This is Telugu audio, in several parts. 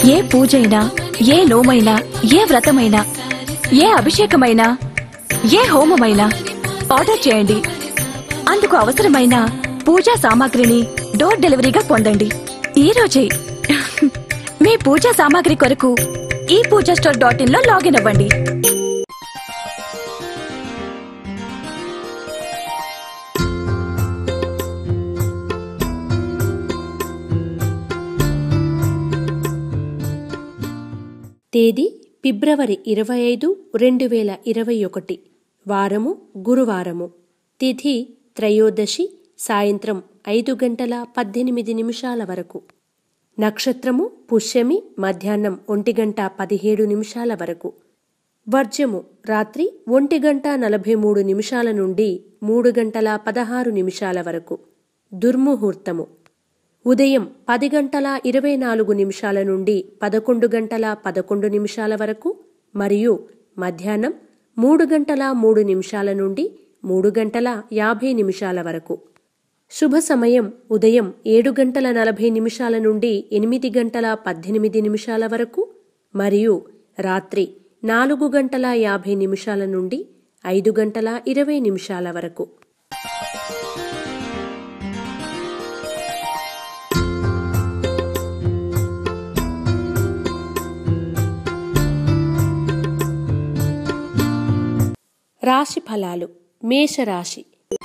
ఏ పూజైనా ఏ నోమైనా ఏ వ్రతమైనా ఏ అభిషేకమైనా ఏ హోమమైనా ఆర్డర్ చేయండి అందుకు అవసరమైన పూజా సామాగ్రిని డోర్ డెలివరీగా పొందండి ఈ రోజే మీ పూజా సామాగ్రి కొరకు ఈ పూజా స్టోర్ డాట్ ఇన్ లో లాగిన్ అవ్వండి తేదీ ఫిబ్రవరి ఇరవై ఐదు రెండు వేల ఇరవై ఒకటి వారము గురువారము తిథి త్రయోదశి సాయంత్రం ఐదు గంటల పద్దెనిమిది నిమిషాల వరకు నక్షత్రము పుష్యమి మధ్యాహ్నం ఒంటి గంట పదిహేడు నిమిషాల వరకు వర్జ్యము రాత్రి ఒంటి గంట నలభై మూడు నిమిషాల నుండి మూడు గంటల పదహారు నిమిషాల వరకు దుర్ముహూర్తము ఉదయం పది గంటల ఇరవై నాలుగు నిమిషాల నుండి పదకొండు గంటల పదకొండు నిమిషాల వరకు మరియు మధ్యాహ్నం మూడు గంటల మూడు నిమిషాల నుండి మూడు గంటల యాభై నిమిషాల వరకు శుభ సమయం ఉదయం ఏడు గంటల నలభై నిమిషాల నుండి ఎనిమిది గంటల పద్దెనిమిది నిమిషాల వరకు మరియు రాత్రి నాలుగు గంటల యాభై నిమిషాల నుండి ఐదు గంటల ఇరవై నిమిషాల వరకు రాశి ఫలాలు మేషరాశి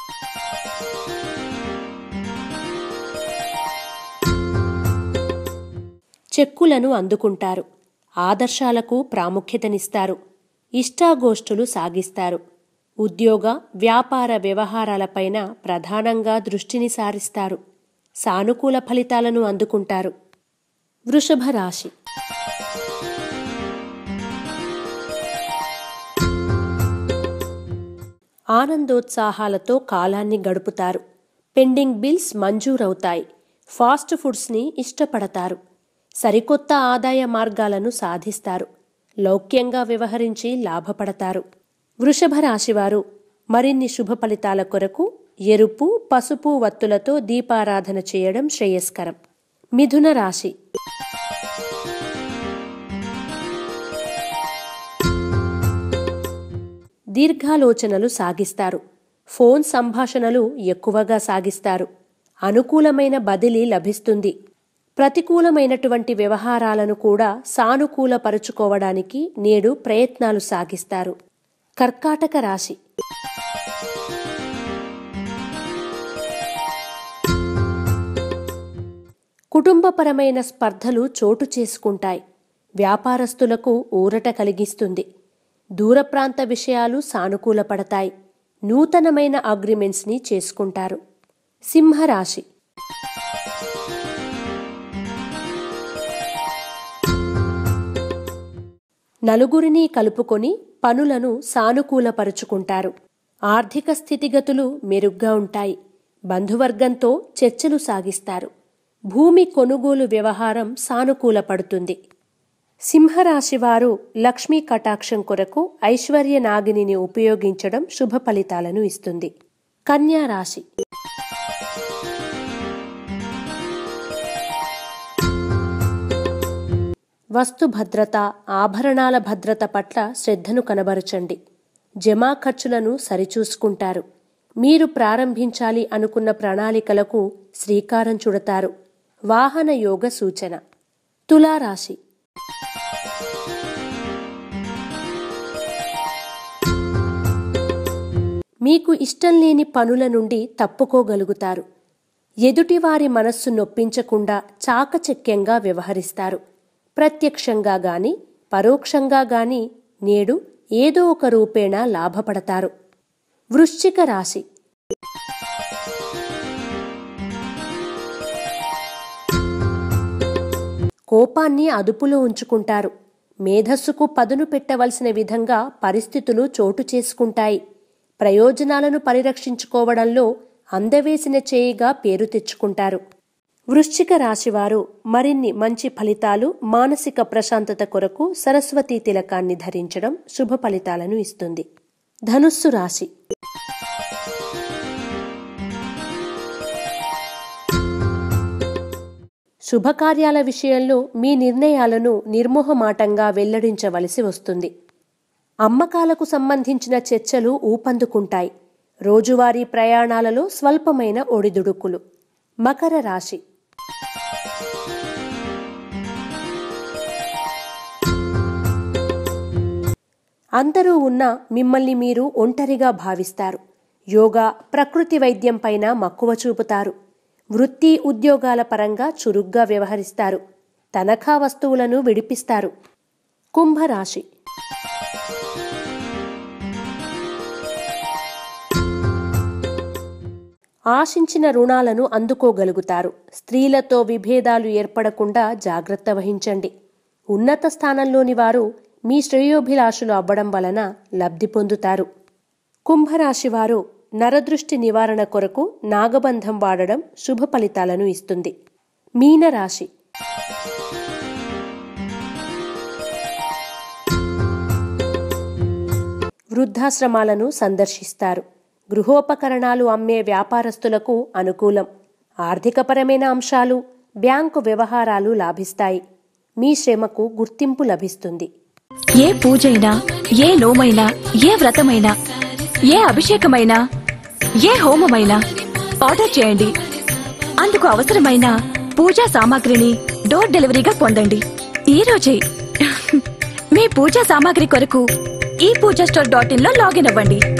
చెక్కులను అందుకుంటారు ఆదర్శాలకు ప్రాముఖ్యతనిస్తారు ఇష్టాగోష్ఠులు సాగిస్తారు ఉద్యోగ వ్యాపార వ్యవహారాలపైన ప్రధానంగా దృష్టిని సారిస్తారు సానుకూల ఫలితాలను అందుకుంటారు వృషభ రాశి ఆనందోత్సాహాలతో కాలాన్ని గడుపుతారు పెండింగ్ బిల్స్ మంజూరవుతాయి ఫాస్ట్ ఫుడ్స్ని ఇష్టపడతారు సరికొత్త ఆదాయ మార్గాలను సాధిస్తారు లౌక్యంగా వ్యవహరించి లాభపడతారు వృషభ రాశివారు మరిన్ని శుభ ఫలితాల కొరకు ఎరుపు పసుపు వత్తులతో దీపారాధన చేయడం శ్రేయస్కరం మిథున రాశి దీర్ఘాలోచనలు సాగిస్తారు ఫోన్ సంభాషణలు ఎక్కువగా సాగిస్తారు అనుకూలమైన బదిలీ లభిస్తుంది ప్రతికూలమైనటువంటి వ్యవహారాలను కూడా సానుకూలపరుచుకోవడానికి నేడు ప్రయత్నాలు సాగిస్తారు కర్కాటక రాశి కుటుంబపరమైన స్పర్ధలు చోటు చేసుకుంటాయి వ్యాపారస్తులకు ఊరట కలిగిస్తుంది దూర ప్రాంత విషయాలు సానుకూలపడతాయి నూతనమైన అగ్రిమెంట్స్ని చేసుకుంటారు సింహరాశి నలుగురిని కలుపుకొని పనులను సానుకూలపరుచుకుంటారు ఆర్థిక స్థితిగతులు మెరుగ్గా ఉంటాయి బంధువర్గంతో చర్చలు సాగిస్తారు భూమి కొనుగోలు వ్యవహారం సానుకూలపడుతుంది సింహరాశివారు లక్ష్మీ కటాక్షం కొరకు ఐశ్వర్య నాగిని ఉపయోగించడం శుభ ఫలితాలను ఇస్తుంది కన్యా రాశి వస్తు భద్రత ఆభరణాల భద్రత పట్ల శ్రద్ధను కనబరచండి జమా ఖర్చులను సరిచూసుకుంటారు మీరు ప్రారంభించాలి అనుకున్న ప్రణాళికలకు శ్రీకారం చుడతారు వాహన యోగ సూచన తులారాశి మీకు ఇష్టం లేని పనుల నుండి తప్పుకోగలుగుతారు ఎదుటివారి మనస్సు నొప్పించకుండా చాకచక్యంగా వ్యవహరిస్తారు ప్రత్యక్షంగా గాని పరోక్షంగా గాని నేడు ఏదో ఒక రూపేణా లాభపడతారు వృశ్చిక రాశి కోపాన్ని అదుపులో ఉంచుకుంటారు మేధస్సుకు పదును పెట్టవలసిన విధంగా పరిస్థితులు చోటు చేసుకుంటాయి ప్రయోజనాలను పరిరక్షించుకోవడంలో అందవేసిన చేయిగా పేరు తెచ్చుకుంటారు వృశ్చిక రాశివారు మరిన్ని మంచి ఫలితాలు మానసిక ప్రశాంతత కొరకు సరస్వతీ తిలకాన్ని ధరించడం శుభ ఫలితాలను ఇస్తుంది ధనుస్సు రాశి శుభకార్యాల విషయంలో మీ నిర్ణయాలను నిర్మోహమాటంగా వెల్లడించవలసి వస్తుంది అమ్మకాలకు సంబంధించిన చర్చలు ఊపందుకుంటాయి రోజువారీ ప్రయాణాలలో స్వల్పమైన ఒడిదుడుకులు మకర రాశి అందరూ ఉన్నా మిమ్మల్ని మీరు ఒంటరిగా భావిస్తారు యోగా ప్రకృతి వైద్యం పైన మక్కువ చూపుతారు వృత్తి ఉద్యోగాల పరంగా చురుగ్గా వ్యవహరిస్తారు తనఖా వస్తువులను విడిపిస్తారు కుంభరాశి ఆశించిన రుణాలను అందుకోగలుగుతారు స్త్రీలతో విభేదాలు ఏర్పడకుండా జాగ్రత్త వహించండి ఉన్నత స్థానంలోని వారు మీ శ్రేయోభిలాషులు అవ్వడం వలన లబ్ధి పొందుతారు కుంభరాశి వారు నరదృష్టి నివారణ కొరకు నాగబంధం వాడడం శుభ ఫలితాలను ఇస్తుంది మీనరాశి వృద్ధాశ్రమాలను సందర్శిస్తారు గృహోపకరణాలు అమ్మే వ్యాపారస్తులకు అనుకూలం ఆర్థికపరమైన అంశాలు బ్యాంకు వ్యవహారాలు లాభిస్తాయి మీ శ్రమకు గుర్తింపు లభిస్తుంది ఏ పూజైనా ఏ నోమైనా ఏ వ్రతమైనా ఏ అభిషేకమైనా ఏ హోమమైనా ఆర్డర్ చేయండి అందుకు అవసరమైన పూజా సామాగ్రిని డోర్ డెలివరీగా పొందండి ఈ రోజే మీ పూజా సామాగ్రి కొరకు ఈ పూజా స్టోర్ డాట్ ఇన్ లో లాగిన్ అవ్వండి